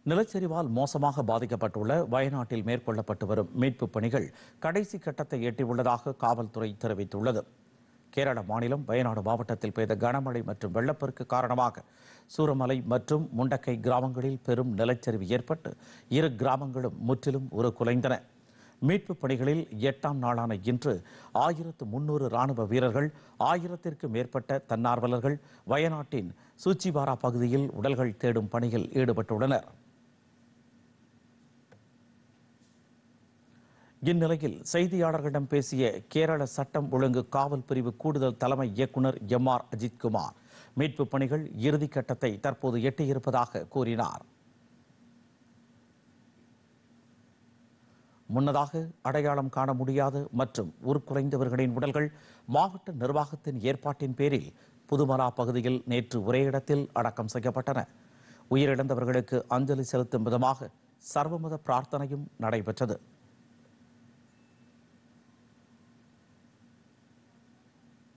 நிலச்சரிவால் மோசமாக பாதிக்கப்பட்டுள்ள வயநாட்டில் மேற்கொள்ளப்பட்டு வரும் மீட்புப் பணிகள் கடைசி கட்டத்தை எட்டியுள்ளதாக காவல்துறை தெரிவித்துள்ளது கேரள மாநிலம் வயநாடு மாவட்டத்தில் பெய்த கனமழை மற்றும் வெள்ளப்பெருக்கு காரணமாக சூரமலை மற்றும் முண்டக்கை கிராமங்களில் பெரும் நிலச்சரிவு ஏற்பட்டு இரு கிராமங்களும் முற்றிலும் உருக்குலைந்தன மீட்புப் பணிகளில் எட்டாம் நாளான இன்று ஆயிரத்து முன்னூறு ராணுவ வீரர்கள் ஆயிரத்திற்கு மேற்பட்ட தன்னார்வலர்கள் வயநாட்டின் சூச்சிபாரா பகுதியில் உடல்கள் தேடும் பணியில் ஈடுபட்டுள்ளனர் இந்நிலையில் செய்தியாளர்களிடம் பேசிய கேரள சட்டம் ஒழுங்கு காவல் பிரிவு கூடுதல் தலைமை இயக்குனர் எம் ஆர் அஜித்குமார் மீட்புப் பணிகள் இறுதி கட்டத்தை தற்போது எட்டியிருப்பதாக கூறினார் முன்னதாக அடையாளம் காண முடியாத மற்றும் உருக்குலைந்தவர்களின் உடல்கள் மாவட்ட நிர்வாகத்தின் ஏற்பாட்டின் பேரில் புதுமலா பகுதியில் நேற்று ஒரே இடத்தில் அடக்கம் செய்யப்பட்டன உயிரிழந்தவர்களுக்கு அஞ்சலி செலுத்தும் விதமாக சர்வமத பிரார்த்தனையும் நடைபெற்றது